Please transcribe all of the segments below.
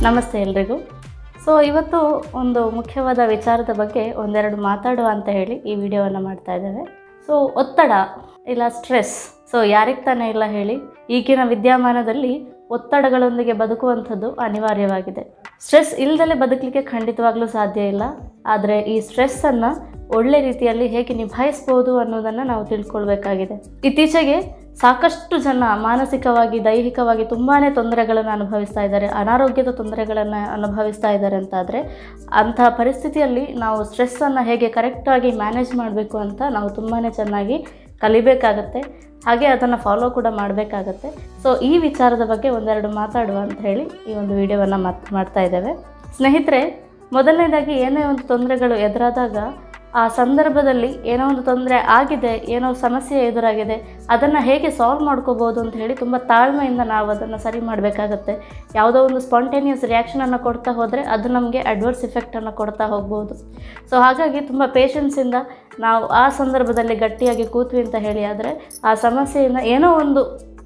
ನಮಸ್ತೆ ಎಲ್ರಿಗೂ ಸೊ ಇವತ್ತು ಒಂದು ಮುಖ್ಯವಾದ ವಿಚಾರದ ಬಗ್ಗೆ ಒಂದೆರಡು ಮಾತಾಡುವ ಅಂತ ಹೇಳಿ ಈ ವಿಡಿಯೋವನ್ನು ಮಾಡ್ತಾ ಇದ್ದೇವೆ ಸೊ ಒತ್ತಡ ಇಲ್ಲ ಸ್ಟ್ರೆಸ್ ಸೊ ಯಾರಿಗೆ ತಾನೇ ಇಲ್ಲ ಹೇಳಿ ಈಗಿನ ವಿದ್ಯಮಾನದಲ್ಲಿ ಒತ್ತಡಗಳೊಂದಿಗೆ ಬದುಕುವಂಥದ್ದು ಅನಿವಾರ್ಯವಾಗಿದೆ ಸ್ಟ್ರೆಸ್ ಇಲ್ದಲೇ ಬದುಕಲಿಕ್ಕೆ ಖಂಡಿತವಾಗ್ಲೂ ಸಾಧ್ಯ ಇಲ್ಲ ಆದರೆ ಈ ಸ್ಟ್ರೆಸ್ಸನ್ನು ಒಳ್ಳೆ ರೀತಿಯಲ್ಲಿ ಹೇಗೆ ನಿಭಾಯಿಸ್ಬೋದು ಅನ್ನೋದನ್ನು ನಾವು ತಿಳ್ಕೊಳ್ಬೇಕಾಗಿದೆ ಇತ್ತೀಚೆಗೆ ಸಾಕಷ್ಟು ಜನ ಮಾನಸಿಕವಾಗಿ ದೈಹಿಕವಾಗಿ ತುಂಬಾ ತೊಂದರೆಗಳನ್ನು ಅನುಭವಿಸ್ತಾ ಇದ್ದಾರೆ ಅನಾರೋಗ್ಯದ ತೊಂದರೆಗಳನ್ನು ಅನುಭವಿಸ್ತಾ ಇದ್ದಾರೆ ಅಂತಾದರೆ ಅಂತಹ ಪರಿಸ್ಥಿತಿಯಲ್ಲಿ ನಾವು ಸ್ಟ್ರೆಸ್ಸನ್ನು ಹೇಗೆ ಕರೆಕ್ಟಾಗಿ ಮ್ಯಾನೇಜ್ ಮಾಡಬೇಕು ಅಂತ ನಾವು ತುಂಬಾ ಚೆನ್ನಾಗಿ ಕಲಿಬೇಕಾಗತ್ತೆ ಹಾಗೆ ಅದನ್ನು ಫಾಲೋ ಕೂಡ ಮಾಡಬೇಕಾಗತ್ತೆ ಸೊ ಈ ವಿಚಾರದ ಬಗ್ಗೆ ಒಂದೆರಡು ಮಾತಾಡುವ ಅಂತ ಹೇಳಿ ಈ ಒಂದು ವಿಡಿಯೋವನ್ನು ಮಾತ್ ಮಾಡ್ತಾ ಇದ್ದೇವೆ ಸ್ನೇಹಿತರೆ ಮೊದಲನೇದಾಗಿ ಏನೇ ಒಂದು ತೊಂದರೆಗಳು ಎದುರಾದಾಗ ಆ ಸಂದರ್ಭದಲ್ಲಿ ಏನೋ ಒಂದು ತೊಂದರೆ ಆಗಿದೆ ಏನೋ ಸಮಸ್ಯೆ ಎದುರಾಗಿದೆ ಅದನ್ನು ಹೇಗೆ ಸಾಲ್ವ್ ಮಾಡ್ಕೋಬೋದು ಅಂತ ಹೇಳಿ ತುಂಬ ತಾಳ್ಮೆಯಿಂದ ನಾವು ಅದನ್ನು ಸರಿ ಮಾಡಬೇಕಾಗತ್ತೆ ಯಾವುದೋ ಒಂದು ಸ್ಪಾಂಟೇನಿಯಸ್ ರಿಯಾಕ್ಷನನ್ನು ಕೊಡ್ತಾ ಹೋದರೆ ಅದು ನಮಗೆ ಅಡ್ವರ್ಸ್ ಇಫೆಕ್ಟನ್ನು ಕೊಡ್ತಾ ಹೋಗ್ಬೋದು ಸೊ ಹಾಗಾಗಿ ತುಂಬ ಪೇಷನ್ಸಿಂದ ನಾವು ಆ ಸಂದರ್ಭದಲ್ಲಿ ಗಟ್ಟಿಯಾಗಿ ಕೂತ್ವಿ ಅಂತ ಹೇಳಿ ಆದರೆ ಆ ಸಮಸ್ಯೆಯಿಂದ ಏನೋ ಒಂದು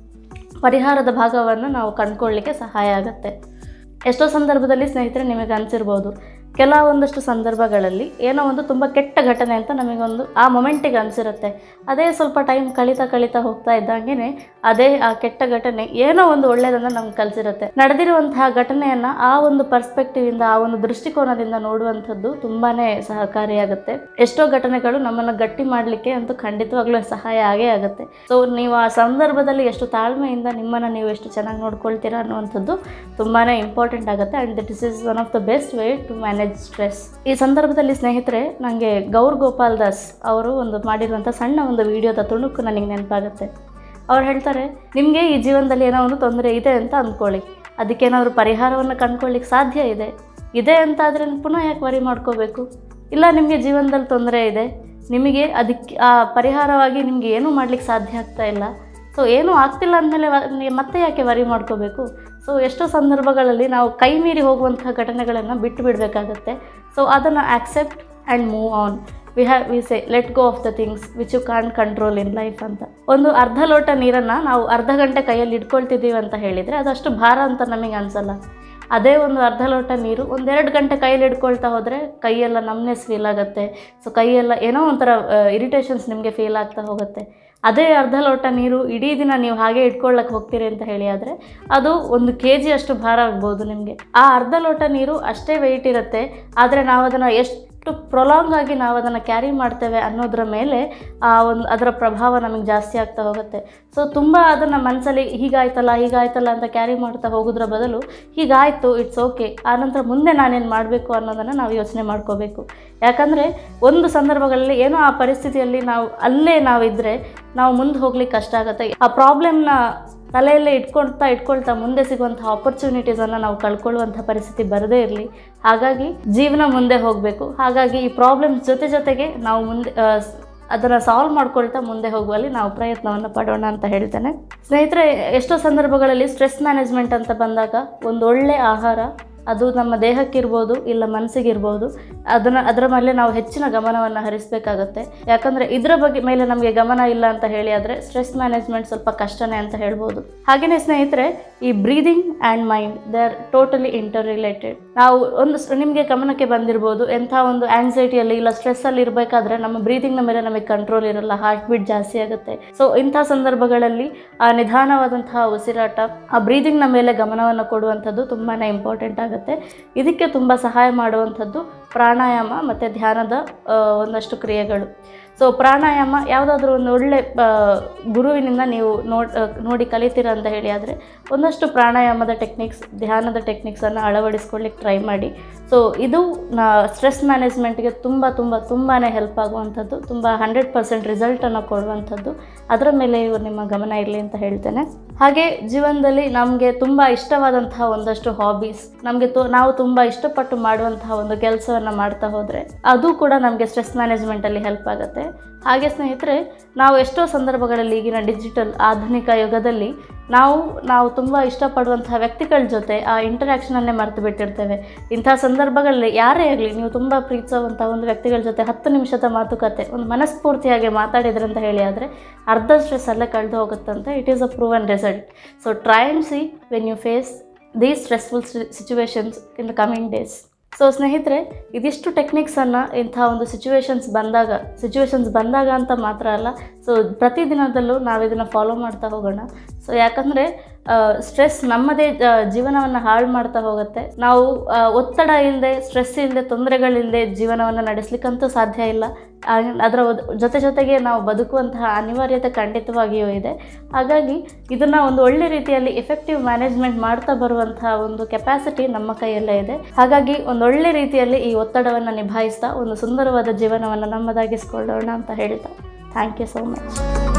ಪರಿಹಾರದ ಭಾಗವನ್ನು ನಾವು ಕಂಡುಕೊಳ್ಳಿಕ್ಕೆ ಸಹಾಯ ಆಗುತ್ತೆ ಎಷ್ಟೋ ಸಂದರ್ಭದಲ್ಲಿ ಸ್ನೇಹಿತರೆ ನಿಮಗೆ ಅನಿಸಿರ್ಬೋದು ಕೆಲವೊಂದಷ್ಟು ಸಂದರ್ಭಗಳಲ್ಲಿ ಏನೋ ಒಂದು ತುಂಬ ಕೆಟ್ಟ ಘಟನೆ ಅಂತ ನಮಗೊಂದು ಆ ಮೊಮೆಂಟಿಗೆ ಅನಿಸಿರುತ್ತೆ ಅದೇ ಸ್ವಲ್ಪ ಟೈಮ್ ಕಳೀತಾ ಕಳೀತಾ ಹೋಗ್ತಾ ಇದ್ದಂಗೆ ಅದೇ ಆ ಕೆಟ್ಟ ಘಟನೆ ಏನೋ ಒಂದು ಒಳ್ಳೆಯದನ್ನು ನಮ್ಗೆ ಕಲಿಸಿರುತ್ತೆ ನಡೆದಿರುವಂತಹ ಘಟನೆಯನ್ನು ಆ ಒಂದು ಪರ್ಸ್ಪೆಕ್ಟಿವಿಂದ ಆ ಒಂದು ದೃಷ್ಟಿಕೋನದಿಂದ ನೋಡುವಂಥದ್ದು ತುಂಬಾ ಸಹಕಾರಿಯಾಗುತ್ತೆ ಎಷ್ಟೋ ಘಟನೆಗಳು ನಮ್ಮನ್ನು ಗಟ್ಟಿ ಮಾಡಲಿಕ್ಕೆ ಅಂತೂ ಖಂಡಿತವಾಗ್ಲೂ ಸಹಾಯ ಆಗೇ ಆಗುತ್ತೆ ಸೊ ನೀವು ಆ ಸಂದರ್ಭದಲ್ಲಿ ಎಷ್ಟು ತಾಳ್ಮೆಯಿಂದ ನಿಮ್ಮನ್ನು ನೀವು ಎಷ್ಟು ಚೆನ್ನಾಗಿ ನೋಡ್ಕೊಳ್ತೀರಾ ಅನ್ನುವಂಥದ್ದು ತುಂಬಾ ಇಂಪಾರ್ಟೆಂಟ್ ಆಗುತ್ತೆ and that is one of the best way to manage stress ಈ ಸಂದರ್ಭದಲ್ಲಿ ಸ್ನೇಹಿತರೆ ನನಗೆ ಗೌರ್ ಗೋಪಾಲ್ ದಾಸ್ ಅವರು ಒಂದು ಮಾಡಿರುವಂಥ ಸಣ್ಣ ಒಂದು ವಿಡಿಯೋದ ತುಣುಕು ನನಗೆ ನೆನಪಾಗುತ್ತೆ ಅವ್ರು ಹೇಳ್ತಾರೆ ನಿಮಗೆ ಈ ಜೀವನದಲ್ಲಿ ಏನೋ ಒಂದು ತೊಂದರೆ ಇದೆ ಅಂತ ಅಂದ್ಕೊಳ್ಳಿ ಅದಕ್ಕೇನಾದರೂ ಪರಿಹಾರವನ್ನು ಕಂಡ್ಕೊಳ್ಳಿಕ್ಕೆ ಸಾಧ್ಯ ಇದೆ ಇದೆ ಅಂತ ಆದರೆ ಪುನಃ ಯಾಕೆ ವರಿ ಮಾಡ್ಕೋಬೇಕು ಇಲ್ಲ ನಿಮಗೆ ಜೀವನದಲ್ಲಿ ತೊಂದರೆ ಇದೆ ನಿಮಗೆ ಅದಕ್ಕೆ ಆ ಪರಿಹಾರವಾಗಿ ನಿಮಗೆ ಏನೂ ಮಾಡ್ಲಿಕ್ಕೆ ಸಾಧ್ಯ ಆಗ್ತಾ ಇಲ್ಲ ಸೊ ಏನೂ ಆಗ್ತಿಲ್ಲ ಅಂದಮೇಲೆ ನೀವು ಮತ್ತೆ ಯಾಕೆ ವರಿ ಮಾಡ್ಕೋಬೇಕು ಸೊ ಎಷ್ಟೋ ಸಂದರ್ಭಗಳಲ್ಲಿ ನಾವು ಕೈ ಮೀರಿ ಹೋಗುವಂತಹ ಘಟನೆಗಳನ್ನು ಬಿಟ್ಟು ಬಿಡಬೇಕಾಗತ್ತೆ ಸೊ ಅದನ್ನು accept and move on we have we say let go of the things which you can't control in life ಅಂತ ಒಂದು ಅರ್ಧ ಲೋಟ ನೀರನ್ನು ನಾವು ಅರ್ಧ ಗಂಟೆ ಕೈಯಲ್ಲಿ ಇಟ್ಕೊಳ್ತಿದ್ದೀವಿ ಅಂತ ಹೇಳಿದರೆ ಅದಷ್ಟು ಭಾರ ಅಂತ ನಮಗೆ ಅನಿಸಲ್ಲ ಅದೇ ಒಂದು ಅರ್ಧ ಲೋಟ ನೀರು ಒಂದೆರಡು ಗಂಟೆ ಕೈಯಲ್ಲಿ ಇಟ್ಕೊಳ್ತಾ ಹೋದರೆ ಕೈಯೆಲ್ಲ ನಮ್ನೆಸ್ ಫೀಲ್ ಆಗುತ್ತೆ ಸೊ ಕೈಯೆಲ್ಲ ಏನೋ ಒಂಥರ ಇರಿಟೇಷನ್ಸ್ ನಿಮಗೆ ಫೀಲ್ ಆಗ್ತಾ ಹೋಗುತ್ತೆ ಅದೇ ಅರ್ಧ ಲೋಟ ನೀರು ಇಡೀ ದಿನ ನೀವು ಹಾಗೆ ಇಟ್ಕೊಳ್ಳಕ್ಕೆ ಹೋಗ್ತೀರಿ ಅಂತ ಹೇಳಿ ಆದರೆ ಅದು ಒಂದು ಕೆ ಜಿ ಅಷ್ಟು ಭಾರ ಆಗ್ಬೋದು ನಿಮಗೆ ಆ ಅರ್ಧ ಲೋಟ ನೀರು ಅಷ್ಟೇ ವೆಯ್ಟ್ ಇರುತ್ತೆ ಆದರೆ ನಾವು ಅದನ್ನು ಎಷ್ಟು ಪ್ರೊಲಾಂಗ್ ಆಗಿ ನಾವು ಅದನ್ನು ಕ್ಯಾರಿ ಮಾಡ್ತೇವೆ ಅನ್ನೋದ್ರ ಮೇಲೆ ಆ ಒಂದು ಅದರ ಪ್ರಭಾವ ನಮಗೆ ಜಾಸ್ತಿ ಆಗ್ತಾ ಹೋಗುತ್ತೆ ಸೊ ತುಂಬ ಅದನ್ನು ಮನಸ್ಸಲ್ಲಿ ಹೀಗಾಯ್ತಲ್ಲ ಹೀಗಾಯ್ತಲ್ಲ ಅಂತ ಕ್ಯಾರಿ ಮಾಡ್ತಾ ಹೋಗೋದ್ರ ಬದಲು ಹೀಗಾಯಿತು ಇಟ್ಸ್ ಓಕೆ ಆನಂತರ ಮುಂದೆ ನಾನೇನು ಮಾಡಬೇಕು ಅನ್ನೋದನ್ನು ನಾವು ಯೋಚನೆ ಮಾಡ್ಕೋಬೇಕು ಯಾಕಂದರೆ ಒಂದು ಸಂದರ್ಭಗಳಲ್ಲಿ ಏನೋ ಆ ಪರಿಸ್ಥಿತಿಯಲ್ಲಿ ನಾವು ಅಲ್ಲೇ ನಾವಿದ್ದರೆ ನಾವು ಮುಂದೆ ಹೋಗ್ಲಿಕ್ಕೆ ಕಷ್ಟ ಆಗುತ್ತೆ ಆ ಪ್ರಾಬ್ಲಮ್ನ ತಲೆಯಲ್ಲೇ ಇಟ್ಕೊಳ್ತಾ ಇಟ್ಕೊಳ್ತಾ ಮುಂದೆ ಸಿಗುವಂಥ ಆಪರ್ಚುನಿಟೀಸನ್ನು ನಾವು ಕಳ್ಕೊಳ್ಳುವಂಥ ಪರಿಸ್ಥಿತಿ ಬರದೇ ಇರಲಿ ಹಾಗಾಗಿ ಜೀವನ ಮುಂದೆ ಹೋಗಬೇಕು ಹಾಗಾಗಿ ಈ ಪ್ರಾಬ್ಲಮ್ಸ್ ಜೊತೆ ಜೊತೆಗೆ ನಾವು ಮುಂದೆ ಅದನ್ನು ಸಾಲ್ವ್ ಮಾಡ್ಕೊಳ್ತಾ ಮುಂದೆ ಹೋಗುವಲ್ಲಿ ನಾವು ಪ್ರಯತ್ನವನ್ನು ಪಡೋಣ ಅಂತ ಹೇಳ್ತೇನೆ ಸ್ನೇಹಿತರೆ ಎಷ್ಟೋ ಸಂದರ್ಭಗಳಲ್ಲಿ ಸ್ಟ್ರೆಸ್ ಮ್ಯಾನೇಜ್ಮೆಂಟ್ ಅಂತ ಬಂದಾಗ ಒಂದು ಒಳ್ಳೆ ಆಹಾರ ಅದು ನಮ್ಮ ದೇಹಕ್ಕಿರ್ಬೋದು ಇಲ್ಲ ಮನಸ್ಸಿಗಿರ್ಬೋದು ಅದನ್ನು ಅದರ ಮೇಲೆ ನಾವು ಹೆಚ್ಚಿನ ಗಮನವನ್ನು ಹರಿಸಬೇಕಾಗತ್ತೆ ಯಾಕಂದರೆ ಇದರ ಬಗ್ಗೆ ಮೇಲೆ ನಮಗೆ ಗಮನ ಇಲ್ಲ ಅಂತ ಹೇಳಿ ಆದರೆ ಸ್ಟ್ರೆಸ್ ಮ್ಯಾನೇಜ್ಮೆಂಟ್ ಸ್ವಲ್ಪ ಕಷ್ಟನೇ ಅಂತ ಹೇಳ್ಬೋದು ಹಾಗೆಯೇ ಸ್ನೇಹಿತರೆ ಈ breathing and mind they are totally interrelated ನಾವು ಒಂದು ನಿಮಗೆ ಗಮನಕ್ಕೆ ಬಂದಿರ್ಬೋದು ಎಂಥ ಒಂದು ಆ್ಯನ್ಸೈಟಿಯಲ್ಲಿ ಇಲ್ಲ ಸ್ಟ್ರೆಸ್ಸಲ್ಲಿ ಇರಬೇಕಾದ್ರೆ ನಮ್ಮ ಬ್ರೀದಿಂಗ್ನ ಮೇಲೆ ನಮಗೆ ಕಂಟ್ರೋಲ್ ಇರಲ್ಲ ಹಾರ್ಟ್ ಬೀಟ್ ಜಾಸ್ತಿ ಆಗುತ್ತೆ ಸೊ ಇಂಥ ಸಂದರ್ಭಗಳಲ್ಲಿ ಆ ನಿಧಾನವಾದಂತಹ ಉಸಿರಾಟ ಆ ಬ್ರೀದಿಂಗ್ನ ಮೇಲೆ ಗಮನವನ್ನು ಕೊಡುವಂಥದ್ದು ತುಂಬಾ ಇಂಪಾರ್ಟೆಂಟ್ ಆಗುತ್ತೆ ಇದಕ್ಕೆ ತುಂಬ ಸಹಾಯ ಮಾಡುವಂಥದ್ದು ಪ್ರಾಣಾಯಾಮ ಮತ್ತು ಧ್ಯಾನದ ಒಂದಷ್ಟು ಕ್ರಿಯೆಗಳು ಸೊ ಪ್ರಾಣಾಯಾಮ ಯಾವುದಾದ್ರೂ ಒಂದು ಒಳ್ಳೆ ಗುರುವಿನಿಂದ ನೀವು ನೋಡ್ ನೋಡಿ ಕಲಿತೀರ ಅಂತ ಹೇಳಿ ಆದರೆ ಒಂದಷ್ಟು ಪ್ರಾಣಾಯಾಮದ ಟೆಕ್ನಿಕ್ಸ್ ಧ್ಯಾನದ ಟೆಕ್ನಿಕ್ಸನ್ನು ಅಳವಡಿಸ್ಕೊಳ್ಳಿಕ್ಕೆ ಟ್ರೈ ಮಾಡಿ ಸೊ ಇದು ನಾ ಸ್ಟ್ರೆಸ್ ಮ್ಯಾನೇಜ್ಮೆಂಟ್ಗೆ ತುಂಬ ತುಂಬ ತುಂಬಾ ಹೆಲ್ಪ್ ಆಗುವಂಥದ್ದು ತುಂಬ ಹಂಡ್ರೆಡ್ ಪರ್ಸೆಂಟ್ ರಿಸಲ್ಟನ್ನು ಕೊಡುವಂಥದ್ದು ಅದರ ಮೇಲೆ ಇವರು ನಿಮ್ಮ ಗಮನ ಇರಲಿ ಅಂತ ಹೇಳ್ತೇನೆ ಹಾಗೆ ಜೀವನದಲ್ಲಿ ನಮಗೆ ತುಂಬ ಇಷ್ಟವಾದಂತಹ ಒಂದಷ್ಟು ಹಾಬೀಸ್ ನಮಗೆ ತೋ ನಾವು ತುಂಬ ಇಷ್ಟಪಟ್ಟು ಮಾಡುವಂತಹ ಒಂದು ಕೆಲಸವನ್ನು ಮಾಡ್ತಾ ಹೋದರೆ ಅದು ಕೂಡ ನಮಗೆ ಸ್ಟ್ರೆಸ್ ಮ್ಯಾನೇಜ್ಮೆಂಟಲ್ಲಿ ಹೆಲ್ಪ್ ಆಗುತ್ತೆ ಹಾಗೆ ಸ್ನೇಹಿತರೆ ನಾವು ಎಷ್ಟೋ ಸಂದರ್ಭಗಳಲ್ಲಿ ಈಗಿನ ಡಿಜಿಟಲ್ ಆಧುನಿಕ ಯುಗದಲ್ಲಿ ನಾವು ನಾವು ತುಂಬ ಇಷ್ಟಪಡುವಂತಹ ವ್ಯಕ್ತಿಗಳ ಜೊತೆ ಆ ಇಂಟರಾಕ್ಷನನ್ನೇ ಮರೆತು ಬಿಟ್ಟಿರ್ತೇವೆ ಇಂಥ ಸಂದರ್ಭಗಳಲ್ಲಿ ಯಾರೇ ಆಗಲಿ ನೀವು ತುಂಬ ಪ್ರೀತಿಸುವಂಥ ಒಂದು ವ್ಯಕ್ತಿಗಳ ಜೊತೆ ಹತ್ತು ನಿಮಿಷದ ಮಾತುಕತೆ ಒಂದು ಮನಸ್ಫೂರ್ತಿಯಾಗಿ ಮಾತಾಡಿದ್ರಿ ಅಂತ ಹೇಳಿ ಆದರೆ ಅರ್ಧ ಸ್ಟ್ರೆಸ್ ಅಲ್ಲೇ ಕಳೆದು ಹೋಗುತ್ತಂತೆ it is a proven result so try and see when you face these stressful situations in the coming days so ಸ್ನೇಹಿತರೆ ಇದಿಷ್ಟು ಟೆಕ್ನಿಕ್ಸನ್ನು ಇಂಥ ಒಂದು ಸಿಚುವೇಶನ್ಸ್ ಬಂದಾಗ ಸಿಚುವೇಶನ್ಸ್ ಬಂದಾಗ ಅಂತ ಮಾತ್ರ ಅಲ್ಲ ಸೊ ಪ್ರತಿದಿನದಲ್ಲೂ ನಾವು ಇದನ್ನು ಫಾಲೋ ಮಾಡ್ತಾ ಹೋಗೋಣ ಸೊ ಯಾಕಂದರೆ ಸ್ಟ್ರೆಸ್ ನಮ್ಮದೇ ಜೀವನವನ್ನು ಹಾಳು ಮಾಡ್ತಾ ಹೋಗುತ್ತೆ ನಾವು ಆ, ಒತ್ತಡ ಇಲ್ಲದೆ ಸ್ಟ್ರೆಸ್ ಇಲ್ಲದೆ ತೊಂದರೆಗಳಿಲ್ಲದೆ ಜೀವನವನ್ನು ನಡೆಸಲಿಕ್ಕಂತೂ ಸಾಧ್ಯ ಇಲ್ಲ ಆ- ಅದರ ಒದ್- ಜೊತೆ ಜೊತೆಗೆ ನಾವು ಬದುಕುವಂತಹ ಅನಿವಾರ್ಯತೆ ಖಂಡಿತವಾಗಿಯೂ ಇದೆ ಹಾಗಾಗಿ ಇದನ್ನು ಒಂದು ಒಳ್ಳೆ ರೀತಿಯಲ್ಲಿ ಎಫೆಕ್ಟಿವ್ ಮ್ಯಾನೇಜ್ಮೆಂಟ್ ಮಾಡ್ತಾ ಬರುವಂತಹ ಒಂದು ಕೆಪಾಸಿಟಿ ನಮ್ಮ ಕೈಯಲ್ಲೇ ಇದೆ ಹಾಗಾಗಿ ಒಂದು ಒಳ್ಳೆ ರೀತಿಯಲ್ಲಿ ಈ ಒತ್ತಡವನ್ನು ನಿಭಾಯಿಸ್ತಾ ಒಂದು ಸುಂದರವಾದ ಜೀವನವನ್ನು ನಮ್ಮದಾಗಿಸ್ಕೊಳ್ಳೋಣ ಅಂತ ಹೇಳ್ತಾ ಥ್ಯಾಂಕ್ ಯು ಸೋ ಮಚ್